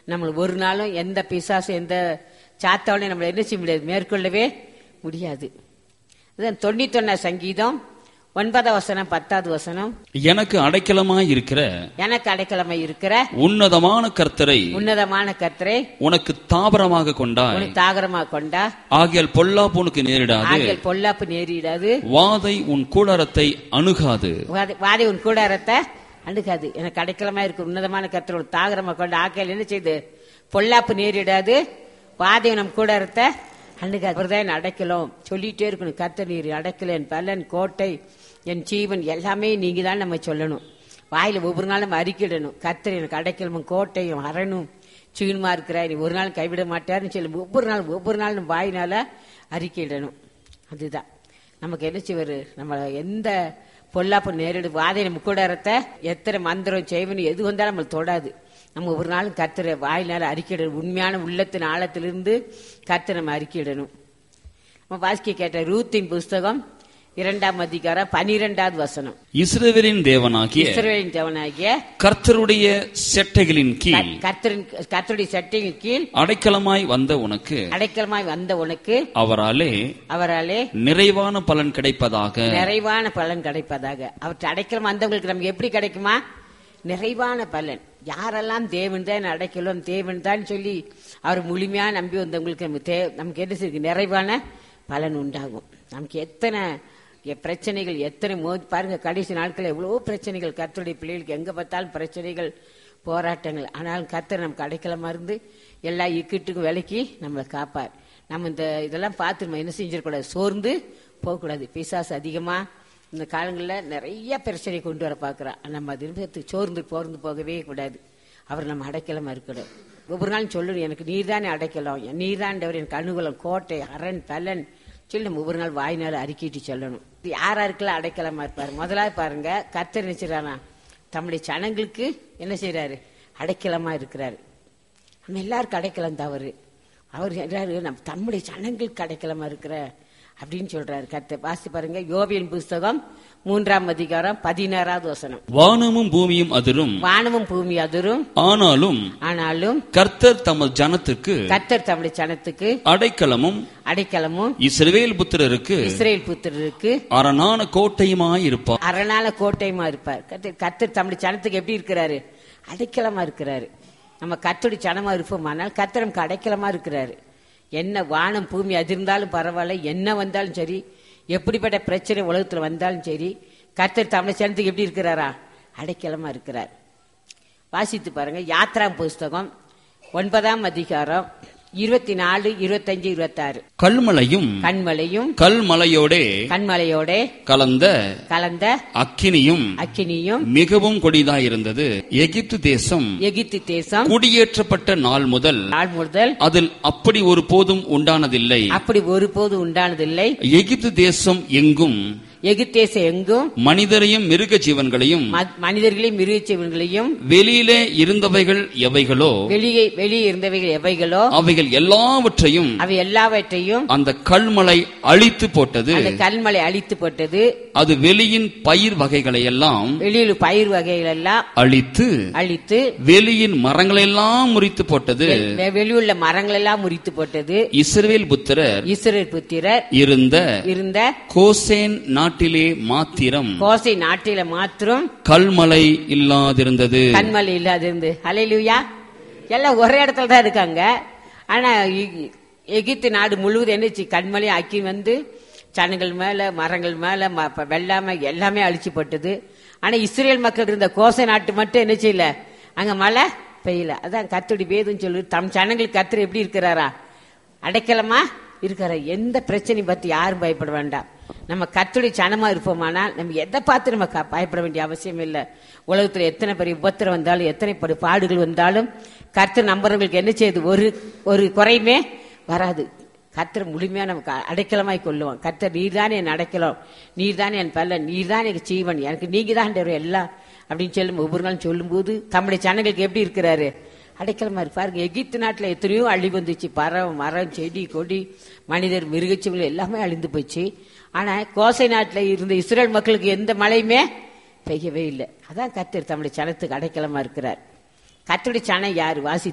நம்மள ஒரு நாளும் எந்த பிசாசு எந்த சாத்தாவளையும் நம்மளை என்ன செய்ய முடியாது மேற்கொள்ளவே முடியாது இதுதான் தொண்ணூத்தொன்னா சங்கீதம் ஒன்பதாம் வசனம் பத்தாவது வசனம் எனக்கு அடைக்கலமாய் இருக்கிற எனக்கு அடைக்கலமை இருக்கிற உன்னதமான கர்த்தரை உன்னதமான கர்த்தரை உனக்கு தாபரமாக கொண்டாய் உனக்கு தாகரமா கொண்டா ஆகியால் பொல்லாப்பு உனக்கு நேரிடாது ஆகிய பொல்லாப்பு நேரிடாது வாதை உன் கூடாரத்தை அணுகாது வாதை- வாதை உன் கூடாரத்தை அணுகாது எனக்கு அடைக்கலமா இருக்கு உன்னதமான கர்த்தரோட தாகரமா கொண்டு ஆக்கையில் என்ன செய்து பொல்லாப்பு நேரிடாது வாதை நம் கூடாரத்தை அணுகாது அவர்தான் என்னை அடைக்கலம் சொல்லிட்டே இருக்கணும் கர்த்தர் நீர் அடைக்கல என் பலன் கோட்டை என் ஜீவன் எல்லாமே நீங்க தான் நம்ம சொல்லணும் வாயில ஒவ்வொரு நாளும் நம்ம அறிக்கிடணும் கர்த்தர் எனக்கு அடைக்கலமும் கோட்டையும் அரணும் சீனுமா இருக்கிறார் நீ ஒரு நாள் கைவிட மாட்டாருன்னு சொல்லி ஒவ்வொரு நாள் ஒவ்வொரு நாள் நம்ம வாயினால அறிக்கையிடணும் அதுதான் நமக்கு என்ன செய்வாரு நம்ம எந்த பொல்லாப்பு நேரிடு வாதை நம்ம கூடாரத்தை எத்தனை மந்திரம் செய்வனு எது வந்தாலும் நம்மளை தொடாது நம்ம ஒரு நாளும் கர்த்தரை வாயினால அறிக்கையிடணும் உண்மையான உள்ளத்தின் ஆழத்திலிருந்து கர்த்தரை நம்ம அறிக்கையிடணும் நம்ம வாசிக்க கேட்ட ரூத்தின் புஸ்தகம் இரண்டாம் அதிகாரம் பனிரெண்டாவது வசனம் இஸ்ரவேலின் தேவனாகிய இஸ்ரவேலின் தேவனாகிய கர்த்தருடைய செட்டைகளின் கீழ் கர்த்தரின் கர்த்தருடைய சட்டையின் கீழ் அடைக்கலமாய் வந்த உனக்கு அடைக்கலமாய் வந்த உனக்கு அவராலே அவராலே நிறைவான பலன் கிடைப்பதாக நிறைவான பலன் கிடைப்பதாக அவற்றை அடைக்கலம் வந்தவங்களுக்கு நமக்கு எப்படி கிடைக்குமா நிறைவான பலன் யாரெல்லாம் தேவன் தான் அடைக்கலம் தேவன் தான் சொல்லி அவர் முழுமையா நம்பி வந்தவங்களுக்கு நமக்கு தே நமக்கு என்ன செய்யுது நிறைவான பலன் உண்டாகும் நமக்கு எத்தனை எ- பிரச்சனைகள் எத்தனை மோதி பாருங்க கடைசி நாட்கள் எவ்வளவோ பிரச்சனைகள் கர்த்தருடைய பிள்ளைகளுக்கு எங்க பார்த்தாலும் பிரச்சனைகள் போராட்டங்கள் ஆனாலும் கர்த்தர் நமக்கு அடைக்கலமா இருந்து எல்லா இக்கட்டுக்கும் விலக்கி நம்மளை காப்பார் நம்ம இந்த இதெல்லாம் பார்த்து நம்ம என்ன செஞ்சிடக்கூடாது சோர்ந்து போகக்கூடாது பிசாசு அதிகமா இந்த காலங்களில் நிறைய பிரச்சனை கொண்டு வர பார்க்குறான் நம்ம அது நிமிஷத்து சோர்ந்து போர்ந்து போகவே கூடாது அவர் நம்ம அடைக்கலமா இருக்கணும் ஒவ்வொரு நாளும் சொல்லணும் எனக்கு நீர்தானே அடைக்கலம் நீர்தாண்டவர் எனக்கு அனுகூலம் கோட்டை அரண் பலன் சொல்லி நம்ம ஒவ்வொரு நாள் வாய்நாள் அறிக்கிட்டு சொல்லணும் இது யார் யாருக்கெல்லாம் அடைக்கலமா இருப்பார் முதலாவது பாருங்க கர்த்தர் நினைச்சிடறானா தம்முடைய சனங்களுக்கு என்ன செய்றாரு அடைக்கலமா இருக்கிறாரு நம்ம எல்லாருக்கும் அடைக்கலம் தவறு அவர் சொல்றாரு நம்ம தம்முடைய சனங்களுக்கு அடைக்கலமா இருக்கிற அப்படின்னு சொல்றாரு கர்த்தர் வாசி பாருங்க யோபியின் புஸ்தகம் மூன்றாம் அதிகாரம் பதினாறாவது வசனம் வானமும் பூமியும் அதிரும் வானமும் பூமி அதிரும் ஆனாலும் ஆனாலும் கர்த்தர் தமது ஜனத்துக்கு கர்த்தர் தம்முடைய சனத்துக்கு அடைக்கலமும் அடைக்கலமும் இஸ்ரவேல் புத்திரருக்கு இஸ்ரேல் புத்திரருக்கு அரணான கோட்டையுமாயிருப்பார் அரணால கோட்டையுமா இருப்பார் கர்த்தர் கர்த்தர் தம்முடைய சனத்துக்கு எப்படி இருக்கிறாரு அடைக்கலமா இருக்கிறாரு நம்ம கர்த்தருடைய சனமா இருப்போமானால் கர்த்தர் நமக்கு அடைக்கலமா இருக்கிறாரு என்ன வானம் பூமி அதிர்ந்தாலும் பரவாயில்ல என்ன வந்தாலும் சரி எப்படிப்பட்ட பிரச்சனை உலகத்துல வந்தாலும் சரி கர்த்தர் தமிழ் சனத்துக்கு எப்படி இருக்கிறாரா அடைக்கலமா இருக்கிறார் வாசித்து பாருங்க யாத்ரா புஸ்தகம் ஒன்பதாம் அதிகாரம் இருபத்தி நாலு இருபத்தஞ்சு இருபத்தாறு கல்மலையும் கண்மலையும் கல்மலையோடே கண்மலையோட கலந்த கலந்த அக்கினியும் அக்கினியும் மிகவும் கொடிதாயிருந்தது எகிப்து தேசம் எகிப்து தேசம் குடியேற்றப்பட்ட நாள் முதல் நாள் முதல் அதில் அப்படி ஒரு போதும் உண்டானதில்லை அப்படி ஒருபோது உண்டானதில்லை எகிப்து தேசம் எங்கும் எகிப்தேசம் எங்கும் மனிதரையும் மிருக ஜீவன்களையும் ம- மனிதர்களையும் மிருகச்சீவன்களையும் வெளியிலே இருந்தவைகள் எவைகளோ வெளியே வெளியே இருந்தவைகள் எவைகளோ அவைகள் எல்லாவற்றையும் அவை எல்லாவற்றையும் அந்த கல்மலை அழித்து போட்டது அந்த கல்மலை அழித்து போட்டது அது வெளியின் பயிர் வகைகளை எல்லாம் வெளியில் பயிர் வகைகள் எல்லாம் அழித்து அழித்து வெளியின் மரங்களெல்லாம் முறித்து போட்டது வெ- வெளியுள்ள மரங்கள் எல்லாம் முறித்து போட்டது இஸ்ரவேல் புத்திரர் இஸ்ரேல் புத்திரர் இருந்த இருந்த கோசேன் நாட்டிலே மாத்திரம் கோசை நாட்டில மாத்திரம் கல்மலை இல்லாதிருந்தது கண்மலை இல்லாது இருந்து ஹalleluya எல்லாம் ஒரே இடத்துல தான் இருக்காங்க ஆனா எகி- எகிப்து நாடு முழுவதும் என்னச்சு கண்மலை ஆக்கி வந்து சனங்கள் மேல மரங்கள் மேல ம- ப- வெள்ளாமை எல்லாமே அழிச்சு போட்டது ஆனா இஸ்ரேல் மக்கள் இருந்த கோசை நாட்டு மட்டும் என்ன செய்யல அங்க மழை பெய்யல அதான் கத்துடி வேதுன்னு சொல்லு தம் ஜனங்களுக்கு கத்துரு எப்படி இருக்கிறாரா அடைக்கலமா இருக்கிற எந்த பிரச்சனையும் பத்தி யாரும் பயப்பட வேண்டாம் நம்ம கத்துடைய சனமா இருப்போமானால் நம்ம எதை பார்த்து நம்ம க- பயப்பட வேண்டிய அவசியம் இல்லை உலகத்துல எத்தனை பெரிய உபத்திரம் வந்தாலும் எத்தனை பெரிய பாடுகள் வந்தாலும் கர்த்தர் நம்புறவங்களுக்கு என்ன செய்யுது ஒரு ஒரு குறையுமே வராது கர்த்தர் முழுமையா நமக்கு அ- அடைக்கலமாய் கொள்ளுவோம் கர்த்தர் நீர்தானே என் அடைக்கலம் நீர்தானே என் பல்லன் நீர்தான் எனக்கு ஜீவன் எனக்கு நீங்க தான் எல்லாம் அப்படின்னு சொல்லி ஒவ்வொரு நாளும் சொல்லும்போது தம்முடைய சனங்களுக்கு எப்படி இருக்கிறாரு அடைக்கலமா இருக்கு பாருங்க எகிப்து நாட்டுல எத்தனையோ அழிவு வந்துச்சு பறவை மரம் செடி கொடி மனிதர் மிருகச்சீவங்கள் எல்லாமே அழிந்து போச்சு ஆனா கோசை நாட்டுல இருந்த இஸ்ரேல் மக்களுக்கு எந்த மழையுமே பெய்யவே இல்லை அதான் கத்தர் தம்முடைய சனத்துக்கு அடைக்கலமா இருக்கிறார் கத்தருடைய சனம் யார் வாசி